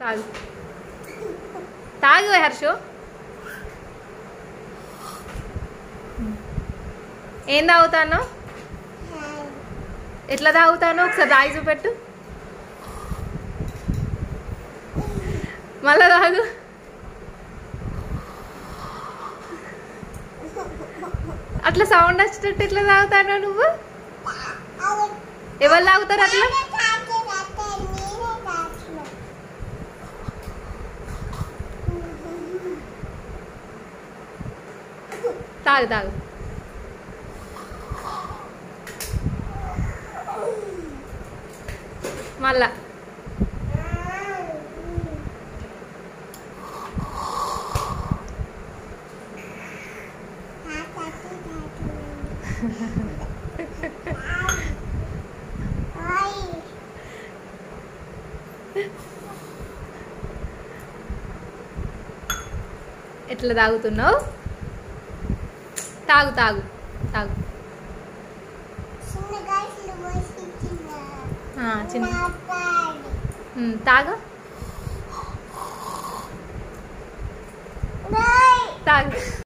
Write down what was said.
తాగు తాగు హర్షు ఏం తాగుతాను ఎట్లా తాగుతాను ఒకసారి తాగి చూపెట్టు మళ్ళా తాగు అట్లా సౌండ్ వచ్చేటట్టు ఎట్లా తాగుతాను నువ్వు ఎవరు తాగుతారు అట్లా తాగు తాగు మళ్ళా ఎట్లా తాగుతున్నావు తాగు తాగు తాగు ఆ, చిన్న ఉమ్, తాగు తాగు